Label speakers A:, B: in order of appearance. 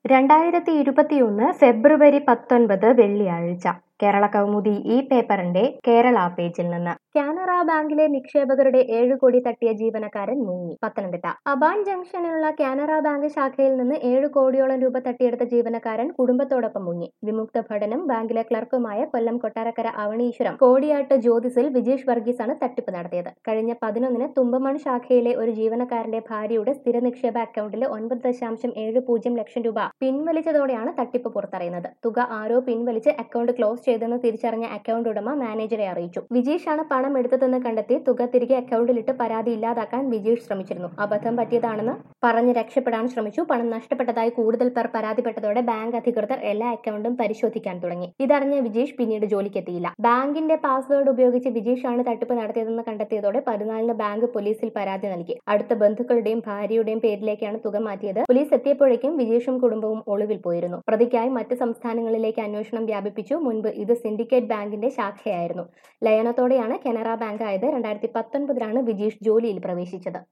A: രണ്ടായിരത്തി ഇരുപത്തിയൊന്ന് ഫെബ്രുവരി പത്തൊൻപത് വെള്ളിയാഴ്ച കേരള കൗമുദി ഈ പേപ്പറിന്റെ കേരള പേജിൽ നിന്ന് കാനറ ബാങ്കിലെ നിക്ഷേപകരുടെ ഏഴ് കോടി തട്ടിയ ജീവനക്കാരൻ മുങ്ങി പത്തനംതിട്ട അബാൻ ജംഗ്ഷനിലുള്ള കാനറ ബാങ്ക് ശാഖയിൽ നിന്ന് ഏഴ് കോടിയോളം രൂപ തട്ടിയെടുത്ത ജീവനക്കാരൻ കുടുംബത്തോടൊപ്പം മുങ്ങി വിമുക്ത ഭടനും ബാങ്കിലെ ക്ലർക്കുമായ കൊല്ലം കൊട്ടാരക്കര അവണീശ്വരം കോടിയാട്ട് ജ്യോതിസിൽ വിജേഷ് വർഗീസാണ് തട്ടിപ്പ് നടത്തിയത് കഴിഞ്ഞ പതിനൊന്നിന് തുമ്പമൺ ശാഖയിലെ ഒരു ജീവനക്കാരന്റെ ഭാര്യയുടെ സ്ഥിര നിക്ഷേപ അക്കൗണ്ടിലെ ഒൻപത് ദശാംശം ഏഴ് പൂജ്യം ലക്ഷം രൂപ പിൻവലിച്ചതോടെയാണ് തട്ടിപ്പ് പുറത്തറിയുന്നത് തുക ആരോ പിൻവലിച്ച് അക്കൗണ്ട് ക്ലോസ് ചെയ്തെന്ന് തിരിച്ചറിഞ്ഞ അക്കൗണ്ട് ഉടമ മാനേജറെ അറിയിച്ചു വിജീഷാണ് പണം എടുത്തതെന്ന് കണ്ടെത്തി തുക തിരികെ അക്കൗണ്ടിലിട്ട് പരാതി ഇല്ലാതാക്കാൻ വിജീഷ് ശ്രമിച്ചിരുന്നു അബദ്ധം പറ്റിയതാണെന്ന് പറഞ്ഞ് രക്ഷപ്പെടാൻ ശ്രമിച്ചു പണം നഷ്ടപ്പെട്ടതായി കൂടുതൽ പേർ പരാതിപ്പെട്ടതോടെ ബാങ്ക് അധികൃതർ എല്ലാ അക്കൗണ്ടും പരിശോധിക്കാൻ തുടങ്ങി ഇതറിഞ്ഞ വിജീഷ് പിന്നീട് ജോലിക്കെത്തിയില്ല ബാങ്കിന്റെ പാസ്വേഡ് ഉപയോഗിച്ച് വിജീഷാണ് തട്ടിപ്പ് നടത്തിയതെന്ന് കണ്ടെത്തിയതോടെ പതിനാലിന് ബാങ്ക് പോലീസിൽ പരാതി നൽകി അടുത്ത ബന്ധുക്കളുടെയും ഭാര്യയുടെയും പേരിലേക്കാണ് തുക മാറ്റിയത് പോലീസ് എത്തിയപ്പോഴേക്കും വിജീഷും കുടുംബവും ഒളിവിൽ പോയിരുന്നു പ്രതിക്കായി മറ്റ് സംസ്ഥാനങ്ങളിലേക്ക് അന്വേഷണം വ്യാപിപ്പിച്ചു മുൻപ് ഇത് സിൻഡിക്കേറ്റ് ബാങ്കിന്റെ ശാഖയായിരുന്നു ലയനത്തോടെയാണ് കനറ ബാങ്ക് ആയത് രണ്ടായിരത്തി പത്തൊൻപതിലാണ് വിജീഷ് ജോലിയിൽ പ്രവേശിച്ചത്